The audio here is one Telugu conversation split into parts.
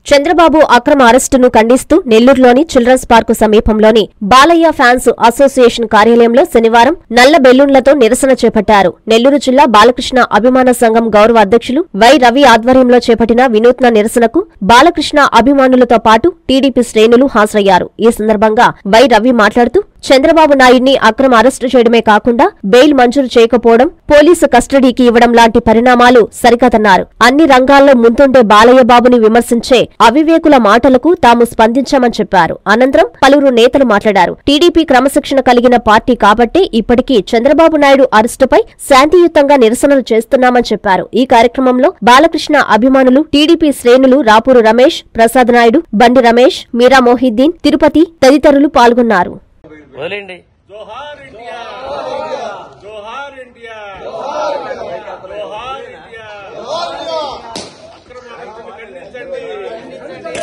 చంద్రబాబు అక్రమ అరెస్టును ఖండిస్తూ నెల్లూరులోని చిల్డ్రన్స్ పార్కు సమీపంలోని బాలయ్య ఫ్యాన్స్ అసోసియేషన్ కార్యాలయంలో శనివారం నల్ల బెలూన్లతో నిరసన చేపట్టారు నెల్లూరు జిల్లా బాలకృష్ణ అభిమాన సంఘం గౌరవ అధ్యక్షులు వై రవి ఆధ్వర్యంలో చేపట్టిన వినూత్న నిరసనకు బాలకృష్ణ అభిమానులతో పాటు టీడీపీ శ్రేణులు హాజరయ్యారు ఈ సందర్భంగా వై రవి మాట్లాడుతూ చంద్రబాబు నాయుడిని అక్రమ అరెస్టు చేయడమే కాకుండా బెయిల్ మంజూరు చేయకపోవడం పోలీసు కస్టడీకి ఇవ్వడం లాంటి పరిణామాలు సరికాదన్నారు అన్ని రంగాల్లో ముందుండే బాలయ్య బాబుని విమర్శించే అవివేకుల మాటలకు తాము స్పందించామని చెప్పారు అనంతరం పలువురు నేతలు మాట్లాడారు టీడీపీ క్రమశిక్షణ కలిగిన పార్టీ కాబట్టే ఇప్పటికీ చంద్రబాబు నాయుడు అరెస్టుపై శాంతియుతంగా నిరసనలు చేస్తున్నామని చెప్పారు ఈ కార్యక్రమంలో బాలకృష్ణ అభిమానులు టీడీపీ శ్రేణులు రాపూరు రమేష్ ప్రసాద్ నాయుడు బండి రమేష్ మీరా మొహిద్దీన్ తిరుపతి తదితరులు పాల్గొన్నారు వదిలేండి జోహార్ ఇండియా జోహార్ ఇండియా జోహార్ ఇండియా అక్రమ అరెస్టును ఖండించండి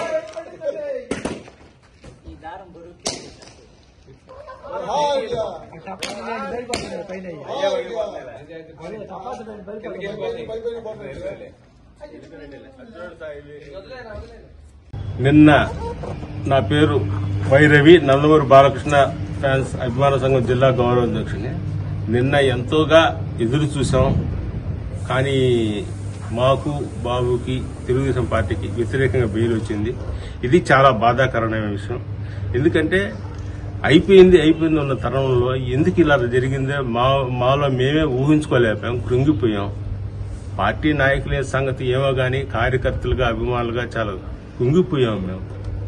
నిన్న నా పేరు వై రవి నందమూరి బాలకృష్ణ ఫ్యాన్స్ అభిమాన సంఘం జిల్లా గౌరవ అధ్యక్షుని నిన్న ఎంతోగా ఎదురు చూసాం కానీ మాకు బాబుకి తెలుగుదేశం పార్టీకి వ్యతిరేకంగా బెయిల్ వచ్చింది ఇది చాలా బాధాకరమైన విషయం ఎందుకంటే అయిపోయింది అయిపోయింది ఉన్న తరంలో ఎందుకు ఇలా జరిగిందో మా మాలో మేమే ఊహించుకోలేకపోయాం కృంగిపోయాం పార్టీ నాయకుల సంగతి ఏమో గాని కార్యకర్తలుగా అభిమానులుగా చాలా కుంగిపోయాం మేము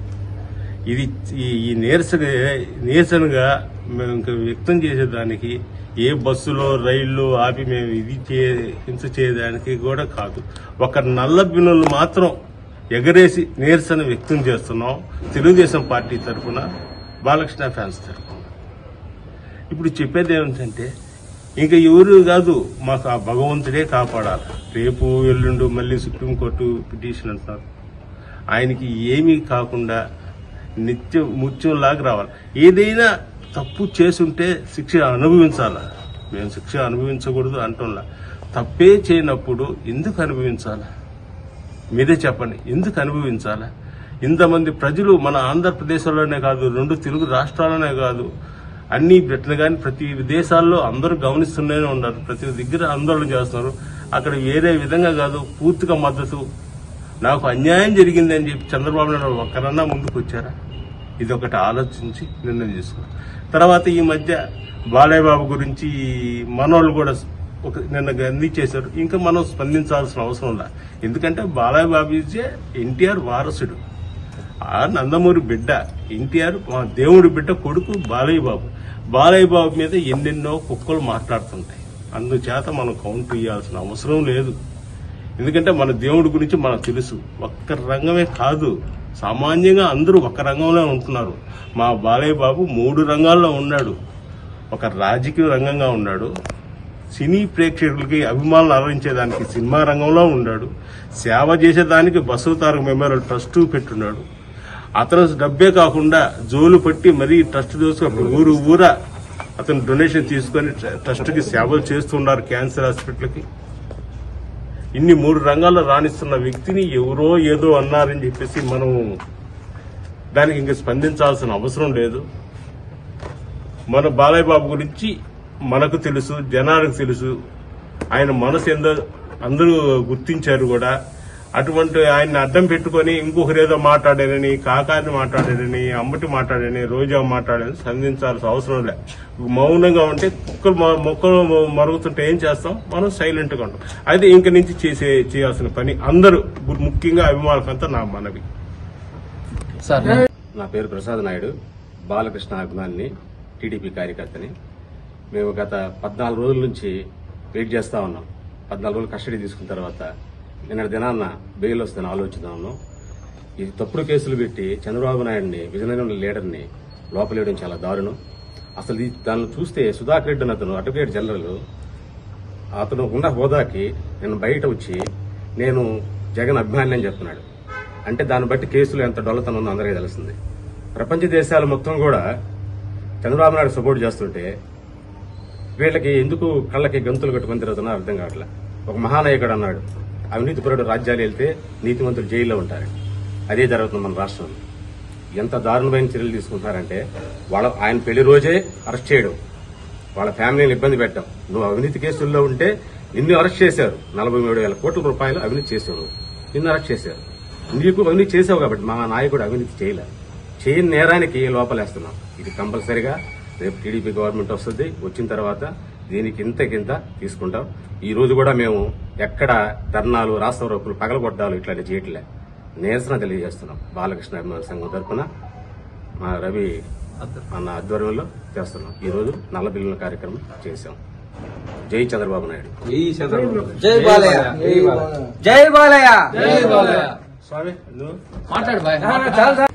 ఇది ఈ- ఈ నీరసన నీరసనగా మేము ఇంకా వ్యక్తం చేసేదానికి ఏ బస్సులో రైల్లో ఆపి మేము ఇది చే హింస చేయడానికి కూడా కాదు ఒక నల్ల బిన్నులు మాత్రం ఎగరేసి నీరసన వ్యక్తం చేస్తున్నాం తెలుగుదేశం పార్టీ తరఫున బాలకృష్ణ ఫ్యాన్స్ తరఫున ఇప్పుడు చెప్పేది ఏమిటంటే ఇంకా ఎవరు కాదు మాకు ఆ భగవంతుడే కాపాడాలి రేపు ఎల్లుండు మళ్ళీ సుప్రీంకోర్టు పిటిషన్ అంటున్నారు ఆయనకి ఏమీ కాకుండా నిత్యం ముత్యంలాగా రావాలి ఏదైనా తప్పు చేసుంటే శిక్ష అనుభవించాలా మేము శిక్ష అనుభవించకూడదు అంటున్నా తప్పే చేయనప్పుడు ఎందుకు అనుభవించాలా మీరే చెప్పండి ఎందుకు అనుభవించాలా ఇంతమంది ప్రజలు మన ఆంధ్రప్రదేశ్లోనే కాదు రెండు తెలుగు రాష్ట్రాల్లోనే కాదు అన్ని బ్రిటన్ కానీ ప్రతి దేశాల్లో అందరూ గమనిస్తూనే ఉన్నారు ప్రతి దగ్గర ఆందోళన చేస్తున్నారు అక్కడ వేరే విధంగా కాదు పూర్తిగా మద్దతు నాకు అన్యాయం జరిగింది అని చెప్పి చంద్రబాబు నాయుడు ఒక్కరన్నా ముందుకు వచ్చారా ఇది ఒకటి ఆలోచించి నిర్ణయం తీసుకో తర్వాత ఈ మధ్య బాలయ్య బాబు గురించి మనోళ్ళు కూడా ఒక నిన్న గంది చేశారు ఇంకా మనం స్పందించాల్సిన అవసరం లేదు ఎందుకంటే బాలయ్య బాబు ఇచ్చే ఎన్టీఆర్ వారసుడు ఆ నందమూరి బిడ్డ ఎన్టీఆర్ మా దేవుడి బిడ్డ కొడుకు బాలయ్య బాబు బాలయ్య బాబు మీద ఎన్నెన్నో కుక్కలు మాట్లాడుతుంటాయి అందుచేత మనం కౌంటర్ ఇవ్వాల్సిన అవసరం లేదు ఎందుకంటే మన దేవుడి గురించి మనకు తెలుసు ఒక్క రంగమే కాదు సామాన్యంగా అందరూ ఒక్క రంగంలో ఉంటున్నారు మా బాలయ్య బాబు మూడు రంగాల్లో ఉన్నాడు ఒక రాజకీయ రంగంగా ఉన్నాడు సినీ ప్రేక్షకులకి అభిమానులు అలరించేదానికి సినిమా రంగంలో ఉన్నాడు సేవ చేసేదానికి బసవతారక మెమోరియల్ ట్రస్ట్ పెట్టున్నాడు అతను డబ్బే కాకుండా జోలు పట్టి మరీ ట్రస్ట్ దోసుకు ఊరు ఊరా అతను డొనేషన్ తీసుకొని ట్రస్ట్ కి సేవలు చేస్తున్నారు క్యాన్సర్ హాస్పిటల్కి ఇన్ని మూడు రంగాల్లో రాణిస్తున్న వ్యక్తిని ఎవరో ఏదో అన్నారని చెప్పేసి మనం దానికి ఇంక స్పందించాల్సిన అవసరం లేదు మన బాలయ్య బాబు గురించి మనకు తెలుసు జనాలకు తెలుసు ఆయన మనసు ఎందో అందరూ గుర్తించారు కూడా అటువంటి ఆయన్ని అడ్డం పెట్టుకొని ఇంకొకరేదో మాట్లాడారని కాకాని మాట్లాడారని అమ్మటి మాట్లాడారని రోజా మాట్లాడారని స్పందించాల్సిన అవసరం లే మౌనంగా ఉంటే కుక్కలు మ- మొక్కలు మ- మరుగుతుంటే ఏం చేస్తాం మనం సైలెంట్ గా ఉంటాం అయితే ఇంక నుంచి చేసే చేయాల్సిన పని అందరూ గు- ముఖ్యంగా అభిమానులకంతా నా మనవి సార్ నా పేరు ప్రసాద్ నాయుడు బాలకృష్ణ అభిమానిని టీడీపీ కార్యకర్తని మేము గత పద్నాలుగు రోజుల నుంచి వెయిట్ చేస్తా ఉన్నాం పద్నాలుగు రోజులు కస్టడీ తీసుకున్న తర్వాత నిన్న దినాన్న బెయిల్ వస్తుందని ఆలోచిస్తా ఉన్నాం ఈ తప్పుడు కేసులు పెట్టి చంద్రబాబు నాయుడిని విజయనగరం లీడర్ని లోపలేయడం చాలా దారుణం అసలు ఈ దాన్ని చూస్తే సుధాకర్ రెడ్డి అని అతను అడ్వకేట్ జనరల్ అతను ఉన్న హోదాకి నేను బయట వచ్చి నేను జగన్ అభిమాని అని చెప్తున్నాడు అంటే దాన్ని బట్టి కేసులు ఎంత డొల్లతనం ఉందో అందరికీ తెలుస్తుంది ప్రపంచ దేశాలు మొత్తం కూడా చంద్రబాబు నాయుడు సపోర్ట్ చేస్తుంటే వీళ్ళకి ఎందుకు కళ్ళకి గంతులు కట్టుకొని తిరుగుతున్నా అర్థం కావట్లే ఒక మహానాయకుడు అన్నాడు అవినీతిపరుడు రాజ్యాలు వెళ్తే నీతిమంతులు జైల్లో ఉంటారు అదే జరుగుతుంది మన రాష్ట్రంలో ఎంత దారుణమైన చర్యలు తీసుకుంటున్నారంటే వాళ్ళ ఆయన పెళ్లి రోజే అరెస్ట్ చేయడం వాళ్ళ ఫ్యామిలీని ఇబ్బంది పెట్టడం నువ్వు అవినీతి కేసుల్లో ఉంటే నిన్ను అరెస్ట్ చేశారు నలభై మూడు వేల కోట్ల రూపాయలు అవినీతి చేసావు నువ్వు నిన్ను అరెస్ట్ చేశారు నీకు అవినీతి చేసావు కాబట్టి మా నాయకుడు అవినీతి చేయలే చేయని నేరానికి లోపలేస్తున్నాం ఇది కంపల్సరిగా రేపు టీడీపీ గవర్నమెంట్ వస్తుంది వచ్చిన తర్వాత దీనికి ఇంతకింత తీసుకుంటాం ఈ రోజు కూడా మేము ఎక్కడ ధర్నాలు రాస్తారోకులు పగలగొట్టాలు ఇట్లాంటి చేయట్లే నిరసన తెలియజేస్తున్నాం బాలకృష్ణ అభిమాన సంఘం తరఫున మా రవి అన్న ఆధ్వర్యంలో చేస్తున్నాం ఈ రోజు నల్ల బిల్లుల కార్యక్రమం చేశాం జై చంద్రబాబు నాయుడు జై బాలయ్య జై బాలయ్య స్వామి నువ్వు మాట్లాడు బాయ్ చాలు సార్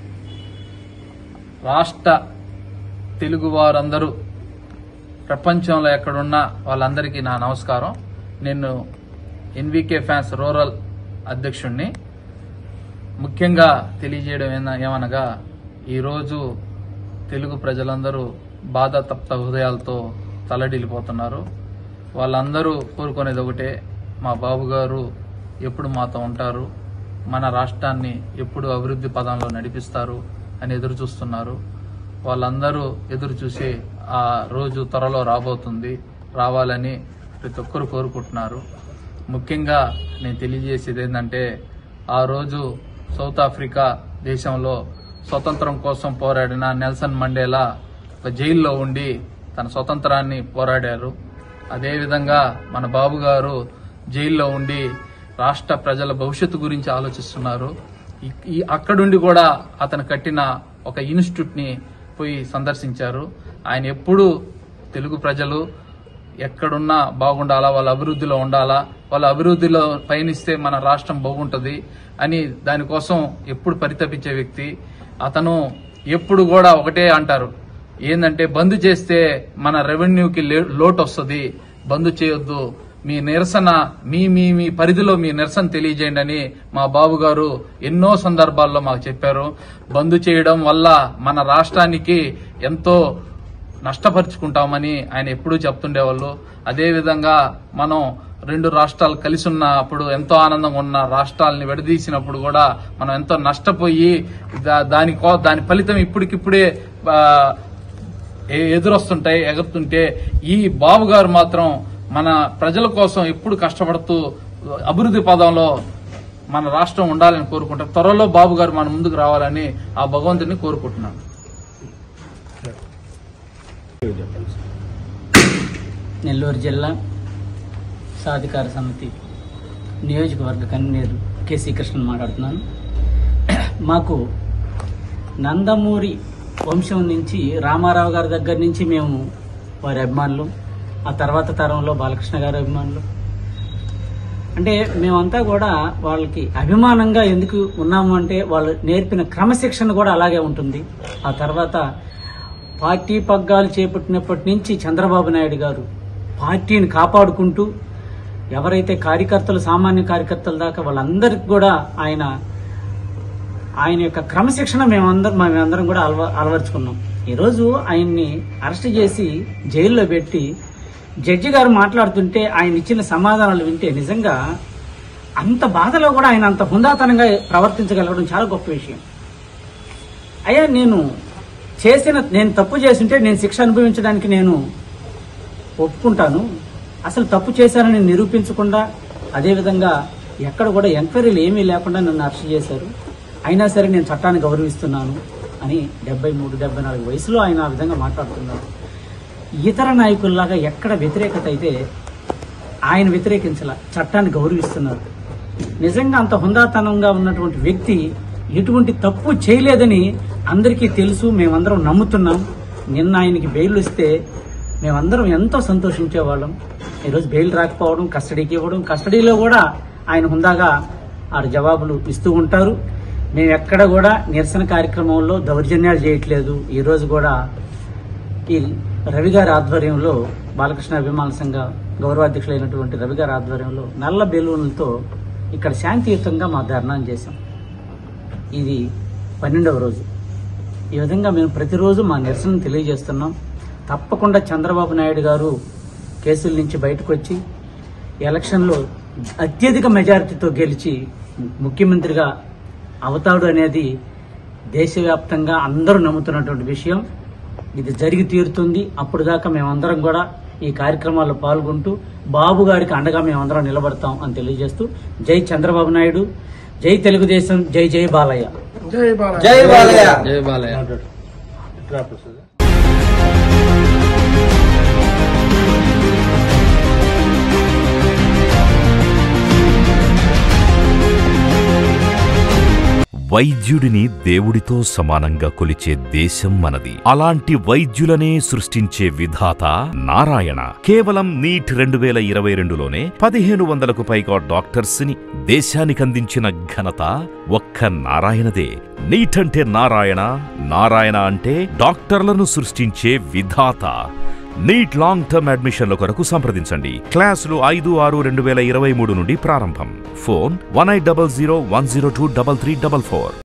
రాష్ట్ర తెలుగు వారందరూ ప్రపంచంలో ఎక్కడున్నా వాళ్ళందరికీ నా నమస్కారం నేను ఎన్వికే ఫ్యాన్స్ రూరల్ అధ్యక్షుణ్ణి ముఖ్యంగా తెలియజేయడం ఏన- ఏమనగా ఈరోజు తెలుగు ప్రజలందరూ బాధ తప్త హృదయాలతో తలడిల్లిపోతున్నారు వాళ్ళందరూ కోరుకునేది ఒకటే మా బాబు గారు ఎప్పుడు మాతో ఉంటారు మన రాష్ట్రాన్ని ఎప్పుడు అభివృద్ధి పదంలో నడిపిస్తారు అని ఎదురు చూస్తున్నారు వాళ్ళందరూ ఎదురు చూసి ఆ రోజు త్వరలో రాబోతుంది రావాలని ప్రతి ఒక్కరు కోరుకుంటున్నారు ముఖ్యంగా నేను తెలియజేసేది ఏంటంటే ఆ రోజు సౌత్ ఆఫ్రికా దేశంలో స్వతంత్రం కోసం పోరాడిన నెల్సన్ మండేలా ఒక జైల్లో ఉండి తన స్వతంత్రాన్ని పోరాడారు అదేవిధంగా మన బాబు గారు జైల్లో ఉండి రాష్ట్ర ప్రజల భవిష్యత్తు గురించి ఆలోచిస్తున్నారు ఈ- ఈ అక్కడుండి కూడా అతను కట్టిన ఒక ఇన్స్టిట్యూట్ ని పోయి సందర్శించారు ఆయన ఎప్పుడూ తెలుగు ప్రజలు ఎక్కడున్నా బాగుండాలా వాళ్ళ అభివృద్ధిలో ఉండాలా వాళ్ళ అభివృద్ధిలో పయనిస్తే మన రాష్ట్రం బాగుంటది అని దానికోసం ఎప్పుడు పరితపించే వ్యక్తి అతను ఎప్పుడు కూడా ఒకటే అంటారు ఏంటంటే బంద్ చేస్తే మన రెవెన్యూకి లే- లోటు వస్తుంది బంద్ చేయొద్దు మీ నిరసన మీ మీ మీ పరిధిలో మీ నిరసన తెలియజేయండి అని మా బాబు గారు ఎన్నో సందర్భాల్లో మాకు చెప్పారు బంద్ చేయడం వల్ల మన రాష్ట్రానికి ఎంతో నష్టపరుచుకుంటామని ఆయన ఎప్పుడూ చెప్తుండేవాళ్ళు అదేవిధంగా మనం రెండు రాష్ట్రాలు కలిసి ఉన్నప్పుడు ఎంతో ఆనందంగా ఉన్న రాష్ట్రాలని విడదీసినప్పుడు కూడా మనం ఎంతో నష్టపోయి దా- దాని కో- దాని ఫలితం ఇప్పటికిప్పుడే ఆ, ఎ- ఎదురొస్తుంటాయి ఎగురుతుంటే ఈ బాబు గారు మాత్రం మన ప్రజల కోసం ఎప్పుడు కష్టపడుతూ అభివృద్ధి పదంలో మన రాష్ట్రం ఉండాలని కోరుకుంటాం త్వరలో బాబు గారు మన ముందుకు రావాలని ఆ భగవంతుని కోరుకుంటున్నాను నెల్లూరు జిల్లా సాధికార సమితి నియోజకవర్గ కన్వీనర్ కేసీ కృష్ణన్ మాట్లాడుతున్నాను మాకు నందమూరి వంశం నుంచి రామారావు గారి దగ్గర నుంచి మేము వారి అభిమానులు ఆ తర్వాత తరంలో బాలకృష్ణ గారి అభిమానులు అంటే మేమంతా కూడా వాళ్ళకి అభిమానంగా ఎందుకు ఉన్నాము అంటే వాళ్ళు నేర్పిన క్రమశిక్షణ కూడా అలాగే ఉంటుంది ఆ తర్వాత పార్టీ పగ్గాలు చేపట్టినప్పటి నుంచి చంద్రబాబు నాయుడు గారు పార్టీని కాపాడుకుంటూ ఎవరైతే కార్యకర్తలు సామాన్య కార్యకర్తల దాకా వాళ్ళందరికీ కూడా ఆయన ఆయన యొక్క క్రమశిక్షణ మేమందరం మేమందరం కూడా అలవ అలవర్చుకున్నాం ఈరోజు ఆయన్ని అరెస్ట్ చేసి జైల్లో పెట్టి జడ్జి గారు మాట్లాడుతుంటే ఆయన ఇచ్చిన సమాధానాలు వింటే నిజంగా అంత బాధలో కూడా ఆయన అంత హుందాతనంగా ప్రవర్తించగలగడం చాలా గొప్ప విషయం అయ్యా నేను చేసిన నేను తప్పు చేస్తుంటే నేను శిక్ష అనుభవించడానికి నేను ఒప్పుకుంటాను అసలు తప్పు చేశానని నిరూపించకుండా అదేవిధంగా ఎక్కడ కూడా ఎంక్వైరీలు ఏమీ లేకుండా నన్ను అరెస్ట్ చేశారు అయినా సరే నేను చట్టాన్ని గౌరవిస్తున్నాను అని డెబ్బై మూడు డెబ్బై నాలుగు వయసులో ఆయన ఆ విధంగా మాట్లాడుతున్నారు ఇతర నాయకుల్లాగా ఎక్కడ వ్యతిరేకత అయితే ఆయన వ్యతిరేకించాల చట్టాన్ని గౌరవిస్తున్నారు నిజంగా అంత హుందాతనంగా ఉన్నటువంటి వ్యక్తి ఎటువంటి తప్పు చేయలేదని అందరికీ తెలుసు మేమందరం నమ్ముతున్నాం నిన్న ఆయనకి బెయిల్ వస్తే మేమందరం ఎంతో సంతోషించేవాళ్ళం ఈరోజు బెయిల్ రాకపోవడం కస్టడీకి ఇవ్వడం కస్టడీలో కూడా ఆయన హుందాగా ఆ జవాబులు ఇస్తూ ఉంటారు మేము ఎక్కడ కూడా నిరసన కార్యక్రమంలో దౌర్జన్యాలు చేయట్లేదు ఈరోజు కూడా ఈ రవి గారి ఆధ్వర్యంలో బాలకృష్ణ అభిమాన సంఘ గౌరవాధ్యక్షులైనటువంటి రవి గారి ఆధ్వర్యంలో నల్ల బెలూన్లతో ఇక్కడ శాంతియుతంగా మా ధర్నాన్ని చేశాం ఇది పన్నెండవ రోజు ఈ విధంగా మేము ప్రతిరోజు మా నిరసన తెలియజేస్తున్నాం తప్పకుండా చంద్రబాబు నాయుడు గారు కేసుల నుంచి బయటకు వచ్చి ఎలక్షన్లో అత్యధిక మెజారిటీతో గెలిచి ముఖ్యమంత్రిగా అవుతాడు అనేది దేశవ్యాప్తంగా అందరూ నమ్ముతున్నటువంటి విషయం ఇది జరిగి తీరుతుంది అప్పుడు దాకా మేమందరం కూడా ఈ కార్యక్రమాల్లో పాల్గొంటూ బాబు గారికి అండగా మేమందరం నిలబడతాం అని తెలియజేస్తూ జై చంద్రబాబు నాయుడు జై తెలుగుదేశం జై జై బాలయ్య జై బాలయ్య జై బాలయ్య ఇట్లా ప్రసాద్ వైద్యుడిని దేవుడితో సమానంగా కొలిచే దేశం మనది అలాంటి వైద్యులనే సృష్టించే విధాత నారాయణ కేవలం నీట్ రెండు వేల ఇరవై రెండులోనే పదిహేను వందలకు పైగా డాక్టర్స్ ని దేశానికందించిన ఘనత ఒక్క నారాయణదే నీట్ అంటే నారాయణ నారాయణ అంటే డాక్టర్లను సృష్టించే విధాత నీట్ లాంగ్ టర్మ్ అడ్మిషన్ల కొరకు సంప్రదించండి క్లాసులు ఐదు ఆరు రెండు వేల ఇరవై మూడు నుండి ప్రారంభం phone one eight double zero one zero two double three double four